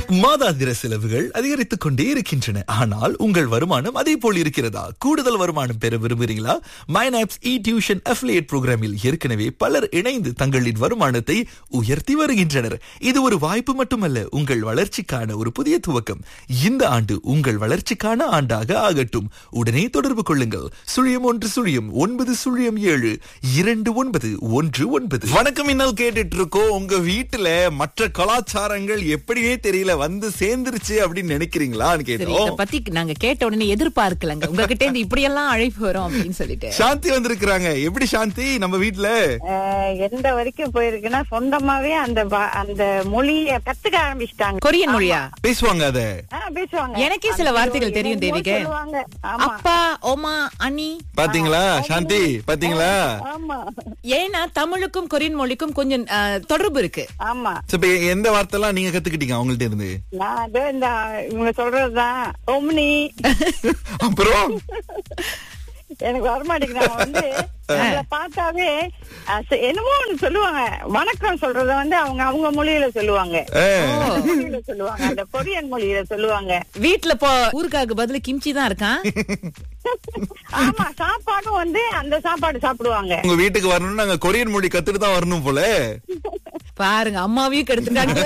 மாதாந்திர செலவுகள் அதிகரித்துக் கொண்டே இருக்கின்றன ஆனால் உங்கள் வருமானம் அதே போல் இருக்கிறதா கூடுதல் வருமானம் பெற விரும்புகிறீங்களா மைனாப்ஸ் இ டியூஷன் அஃபிலியேட் புரோகிராமில் ஏற்கனவே பலர் இணைந்து தங்களின் வருமானத்தை உயர்த்தி வருகின்றனர் இது ஒரு வாய்ப்பு மட்டுமல்ல உங்கள் வளர்ச்சிக்கான ஒரு புதிய துவக்கம் இந்த ஆண்டு உங்கள் வளர்ச்சிக்கான ஆண்டாக ஆகட்டும் உடனே தொடர்பு கொள்ளுங்கள் சுழியம் ஒன்று சுழியம் ஒன்பது சுழியம் ஏழு இரண்டு ஒன்பது ஒன்று ஒன்பது வணக்கம் இன்னல் கேட்டுட்டு இருக்கோம் உங்க வீட்டுல மற்ற கலாச்சாரங்கள் எப்படியே தெரியல வந்து சேர்ந்துருச்சு அப்படின்னு நினைக்கிறீங்களான்னு சரி கேட்டோம் இத பத்தி நாங்க கேட்ட உடனே எதிர்பார்க்கலங்க உங்ககிட்ட இருந்து இப்படி எல்லாம் அழைப்பு வரும் அப்படின்னு சொல்லிட்டு சாந்தி வந்திருக்கிறாங்க எப்படி சாந்தி நம்ம வீட்ல அஹ் எந்த வரைக்கும் போயிருக்குன்னா சொந்தமாவே அந்த பா- அந்த மொழிய கத்துக்க ஆரம்பிச்சிட்டாங்க கொரியன் மொழியா பேசுவாங்க அத பேசுவாங்க எனக்கே சில அது வார்த்தைகள் ஒரு தெரியும் இரண்டு மொழி தேவிகே. சொல்லுவாங்க. ஆமா அப்பா ஓமா அனி பாத்தீங்களா சாந்தி பாத்தீங்களா ஆமா ஏன்னா தமிழுக்கும் கொரியன் மொழிக்கும் கொஞ்சம் அஹ், தொடர்பு இருக்கு ஆமா சரி, இப்ப எந்த வார்த்தை எல்லாம் நீங்க கத்துக்கிட்டீங்க அவங்கள்ட்ட இருந்து நான் அது இந்த இவங்க சொல்றதுதான் ஒம்னி அப்புறம் எனக்கு வரமாட்டேங்குது அவங்க வந்து நம்மள பார்த்தாவே அஹ், ச- என்னமோ ஒண்ணு சொல்லுவாங்க வணக்கம் சொல்றத வந்து அவங்க அவங்க மொழியில சொல்லுவாங்க ஏ, மொழியில சொல்லுவாங்க அந்த கொரியன் மொழியில சொல்லுவாங்க வீட்டுல போ ஊருக்காக்கு பதிலு கிம்ச்சி தான் இருக்கான் ஆமா சாப்பாடும் வந்து அந்த சாப்பாடு சாப்பிடுவாங்க உங்க வீட்டுக்கு வரணும்னு நாங்க கொரியன் மொழி கத்துட்டு தான் வரணும் போல பாருங்க அம்மாவையும் கெடுத்துட்டாங்க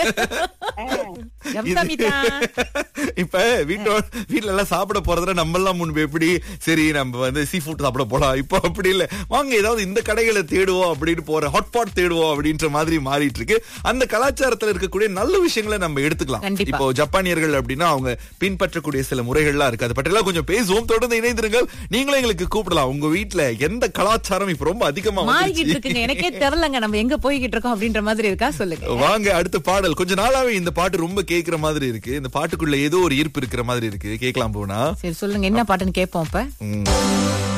எம்சாமிதா. இப்ப வீட்டோட வீட்ல எல்லாம் சாப்பிட போறதுல நம்ம எல்லாம் முன்பு எப்படி சரி நம்ம வந்து சீ ஃபுட் சாப்பிட போலாம் இப்போ அப்படி இல்ல வாங்க ஏதாவது இந்த கடைகளை தேடுவோம் அப்படின்னு போற ஹாட்பாட் தேடுவோம் அப்படின்ற மாதிரி மாறிட்டு இருக்கு அந்த கலாச்சாரத்துல இருக்கக்கூடிய நல்ல விஷயங்களை நம்ம எடுத்துக்கலாம் கண்டிப்பா. இப்போ ஜப்பானியர்கள் அப்படின்னா அவங்க பின்பற்றக்கூடிய சில முறைகள்லாம் இருக்கு அதை பற்றியெல்லாம் கொஞ்சம் பேசுவோம் தொடர்ந்து இணைந்திருங்கள் நீங்களும் எங்களுக்கு கூப்பிடலாம் உங்க வீட்ல எந்த கலாச்சாரம் இப்ப ரொம்ப அதிகமா மாறிக்கிட்டு வந்துருச்சு? இருக்குங்க எனக்கே தெரியலங்க நம்ம எங்க போய்கிட்டு இருக்கோம் அப்படின்ற மாதிரி இருக்கா சொல்லுங்க வாங்க அடுத்த பாடல் கொஞ்ச நாளாவே இந்த பாட்டு ரொம்ப கேக்குற மாதிரி இருக்கு இந்த பாட்டுக்குள்ள ஏதோ ஒரு ஈர்ப்பு இருக்கிற மாதிரி இருக்கு கேட்கலாம் போனா சரி சொல்லுங்க என்ன பாட்டுன்னு கேட்போம் இப்ப ம்.